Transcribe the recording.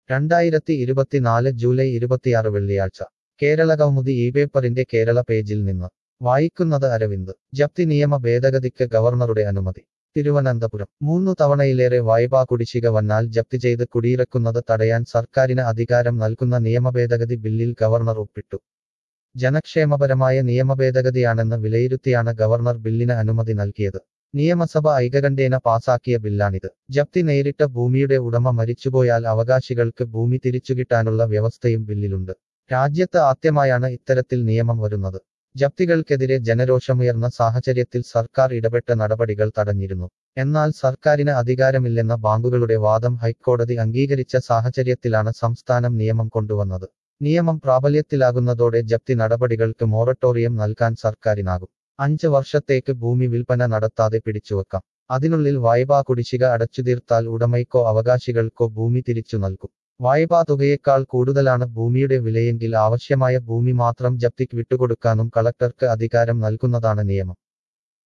രണ്ടായിരത്തി ഇരുപത്തിനാല് ജൂലൈ ഇരുപത്തിയാറ് വെള്ളിയാഴ്ച കേരള കൗമുദി ഈ പേപ്പറിന്റെ കേരള പേജിൽ നിന്ന് വായിക്കുന്നത് അരവിന്ദ് ജപ്തി നിയമ ഭേദഗതിക്ക് ഗവർണറുടെ അനുമതി തിരുവനന്തപുരം മൂന്നു തവണയിലേറെ വായ്പാ കുടിശ്ശിക വന്നാൽ ജപ്തി ചെയ്ത് കുടിയിറക്കുന്നത് തടയാൻ സർക്കാരിന് അധികാരം നൽകുന്ന നിയമഭേദഗതി ബില്ലിൽ ഗവർണർ ഒപ്പിട്ടു ജനക്ഷേമപരമായ നിയമഭേദഗതിയാണെന്ന് വിലയിരുത്തിയാണ് ഗവർണർ ബില്ലിന് അനുമതി നൽകിയത് നിയമസഭ ഐകകണ്ഠേന പാസാക്കിയ ബില്ലാണിത് ജപ്തി നേരിട്ട ഭൂമിയുടെ ഉടമ മരിച്ചുപോയാൽ അവകാശികൾക്ക് ഭൂമി തിരിച്ചുകിട്ടാനുള്ള വ്യവസ്ഥയും ബില്ലിലുണ്ട് രാജ്യത്ത് ആദ്യമായാണ് ഇത്തരത്തിൽ നിയമം വരുന്നത് ജപ്തികൾക്കെതിരെ ജനരോഷമുയർന്ന സാഹചര്യത്തിൽ സർക്കാർ ഇടപെട്ട നടപടികൾ തടഞ്ഞിരുന്നു എന്നാൽ സർക്കാരിന് അധികാരമില്ലെന്ന ബാങ്കുകളുടെ വാദം ഹൈക്കോടതി അംഗീകരിച്ച സാഹചര്യത്തിലാണ് സംസ്ഥാനം നിയമം കൊണ്ടുവന്നത് നിയമം പ്രാബല്യത്തിലാകുന്നതോടെ ജപ്തി നടപടികൾക്ക് മൊറട്ടോറിയം നൽകാൻ സർക്കാരിനാകും അഞ്ച് വർഷത്തേക്ക് ഭൂമി വിൽപ്പന നടത്താതെ പിടിച്ചുവെക്കാം അതിനുള്ളിൽ വായ്പാ കുടിശ്ശിക അടച്ചുതീർത്താൽ ഉടമയ്ക്കോ അവകാശികൾക്കോ ഭൂമി തിരിച്ചു നൽകും വായ്പാ തുകയേക്കാൾ കൂടുതലാണ് ഭൂമിയുടെ വിലയെങ്കിൽ ആവശ്യമായ ഭൂമി മാത്രം ജപ്തിക്ക് വിട്ടുകൊടുക്കാനും കളക്ടർക്ക് അധികാരം നൽകുന്നതാണ് നിയമം